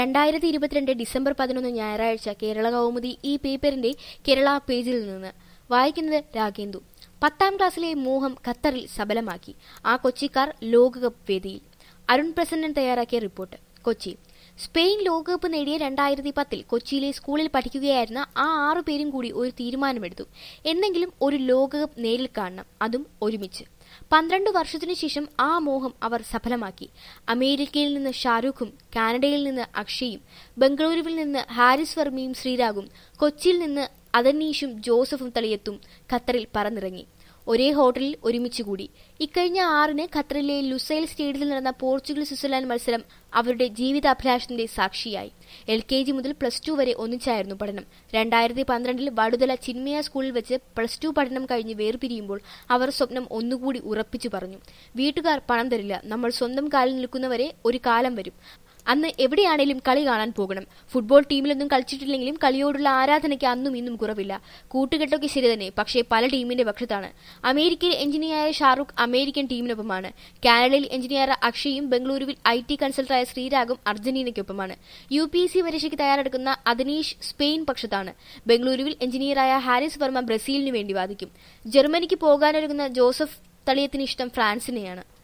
രണ്ടായിരത്തി ഇരുപത്തിരണ്ട് ഡിസംബർ പതിനൊന്ന് ഞായറാഴ്ച കേരള കൗമുദി ഈ പേപ്പറിന്റെ കേരള പേജിൽ നിന്ന് വായിക്കുന്നത് രാഗേന്ദു പത്താം ക്ലാസ്സിലെ മോഹം ഖത്തറിൽ സബലമാക്കി ആ കൊച്ചിക്കാർ ലോകകപ്പ് വേദിയിൽ അരുൺ പ്രസന്നൻ തയ്യാറാക്കിയ റിപ്പോർട്ട് കൊച്ചി സ്പെയിൻ ലോകകപ്പ് നേടിയ രണ്ടായിരത്തി പത്തിൽ കൊച്ചിയിലെ സ്കൂളിൽ പഠിക്കുകയായിരുന്ന ആ ആറു പേരും കൂടി ഒരു തീരുമാനമെടുത്തു എന്തെങ്കിലും ഒരു ലോകകപ്പ് നേരിൽ കാണണം അതും ഒരുമിച്ച് പന്ത്രണ്ട് വർഷത്തിനു ശേഷം ആ മോഹം അവർ സഫലമാക്കി അമേരിക്കയിൽ നിന്ന് ഷാരൂഖും കാനഡയിൽ നിന്ന് അക്ഷയും ബംഗളൂരുവിൽ നിന്ന് ഹാരിസ് വർമ്മയും ശ്രീരാഗും കൊച്ചിയിൽ നിന്ന് അതനീഷും ജോസഫും തളിയത്തും ഖത്തറിൽ പറന്നിറങ്ങി ഒരേ ഹോട്ടലിൽ ഒരുമിച്ച് കൂടി ഇക്കഴിഞ്ഞ ആറിന് ഖത്തറിലെ ലുസൈൽ സ്റ്റേഡിയത്തിൽ നടന്ന പോർച്ചുഗൽ സ്വിറ്റ്സർലാൻഡ് മത്സരം അവരുടെ ജീവിതാഭിലാഷത്തിന്റെ സാക്ഷിയായി എൽ കെ ജി മുതൽ പ്ലസ് ടു വരെ ഒന്നിച്ചായിരുന്നു പഠനം രണ്ടായിരത്തി പന്ത്രണ്ടിൽ വടുതല ചിന്മയ സ്കൂളിൽ വെച്ച് പ്ലസ് ടു പഠനം കഴിഞ്ഞ് വേർപിരിയുമ്പോൾ അവർ സ്വപ്നം ഒന്നുകൂടി ഉറപ്പിച്ചു പറഞ്ഞു വീട്ടുകാർ പണം തരില്ല നമ്മൾ സ്വന്തം കാലിൽ നിൽക്കുന്നവരെ ഒരു കാലം വരും അന്ന് എവിടെയാണേലും കളി കാണാൻ പോകണം ഫുട്ബോൾ ടീമിലൊന്നും കളിച്ചിട്ടില്ലെങ്കിലും കളിയോടുള്ള ആരാധനയ്ക്ക് അന്നും ഇന്നും കുറവില്ല കൂട്ടുകെട്ടൊക്കെ ശരി തന്നെ പക്ഷേ പല ടീമിന്റെ പക്ഷത്താണ് അമേരിക്കയിൽ എഞ്ചിനീയറായ ഷാറുഖ് അമേരിക്കൻ ടീമിനൊപ്പമാണ് കാനഡയിൽ എഞ്ചിനീയർ അക്ഷയും ബംഗളൂരുവിൽ ഐ ടി കൺസൾട്ടറായ ശ്രീരാഗും അർജന്റീനയ്ക്കൊപ്പമാണ് യു പി എസ് സി പരീക്ഷയ്ക്ക് തയ്യാറെടുക്കുന്ന അദനീഷ് സ്പെയിൻ പക്ഷത്താണ് ബംഗളൂരുവിൽ എഞ്ചിനീയറായ ഹാരിസ് വർമ്മ ബ്രസീലിനു വേണ്ടി വാദിക്കും ജർമ്മനിക്ക് പോകാനൊരുങ്ങുന്ന ജോസഫ് തളിയത്തിന് ഇഷ്ടം ഫ്രാൻസിനെയാണ്